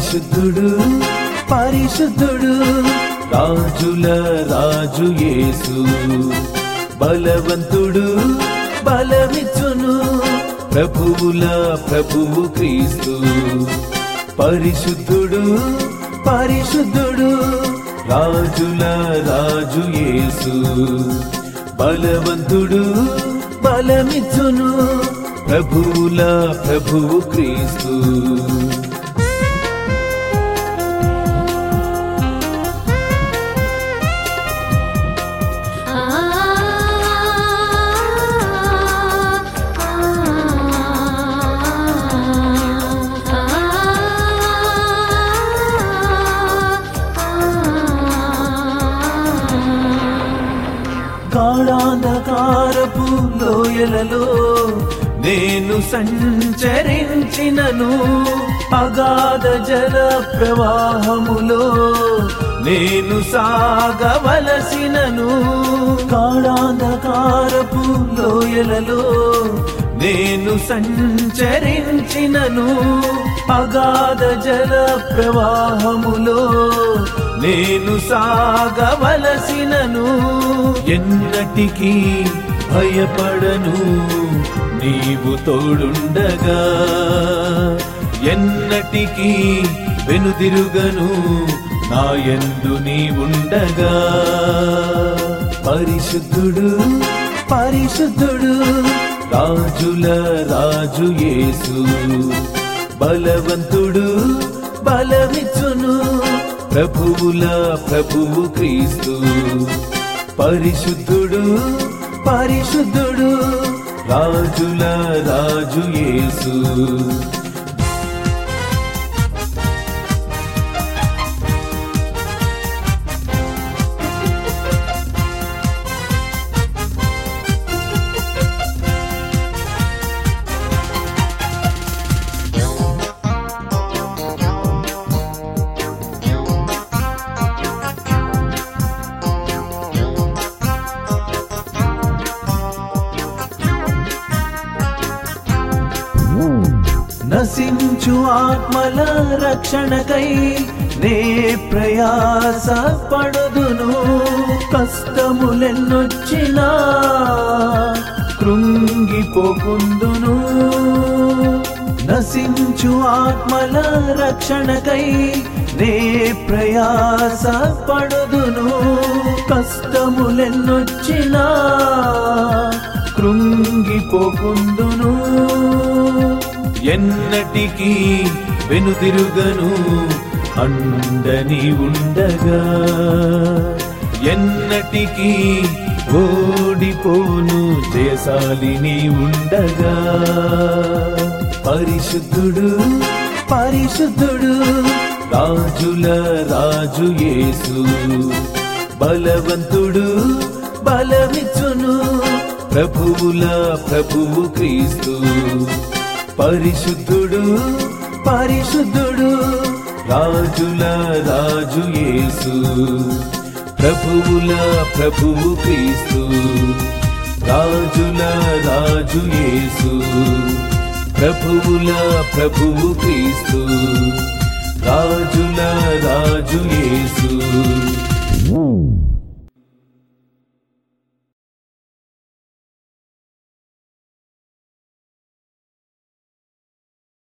పరిశుద్ధుడు పరిశుద్ధుడు రాజుల రాజు యేసు బలవంతుడు బలమిచ్చును ప్రభువుల ప్రభువు క్రీస్తు పరిశుద్ధుడు పరిశుద్ధుడు రాజుల రాజు యేసు బలవంతుడు బలమిచ్చును ప్రభువుల ప్రభువు క్రీస్తు కాళాంధకారపు లోయలలో నేను సంచరించినను అగాధ జల ప్రవాహములో నేను సాగవలసినను కాళాంధకారపు లోయలలో నేను సంచరించినను అగాధ జల ప్రవాహములో నేను సాగవలసినను ఎన్నటికీ భయపడను నీవు తోడుండగా ఎన్నటికీ వెనుదిరుగను నా యందు నీవుండగా పరిశుద్ధుడు పరిశుద్ధుడు రాజుల రాజు యేసు బలవంతుడు బలమిచ్చును ప్రభువుల ప్రభువు క్రీస్తు పరిశుద్ధుడు పరిశుద్ధుడు రాజుల రాజు యేసు నశించు ఆత్మల రక్షణకై నే ప్రయాస పడుదును కష్టములెన్నొచ్చినా కృంగిపోకుందును నశించు ఆత్మల రక్షణకై నే ప్రయాస పడుదును కష్టములెన్నొచ్చినా కృంగిపోకుందును ఎన్నటికీ వెనుదిరుగను అండని ఉండగా ఎన్నటికీ ఓడిపోను జయశాలిని ఉండగా పరిశుద్ధుడు పరిశుద్ధుడు రాజుల రాజు యేసు బలవంతుడు బలమిచ్చును ప్రభువుల ప్రభువు క్రీస్తు పరిశుద్ధుడు పరిశుద్ధుడు రాజుల రాజు యేసు ప్రభువుల ప్రభువు క్రీస్తు రాజుల రాజు యేసు ప్రభువుల ప్రభువు క్రీస్తు రాజుల రాజు యేసు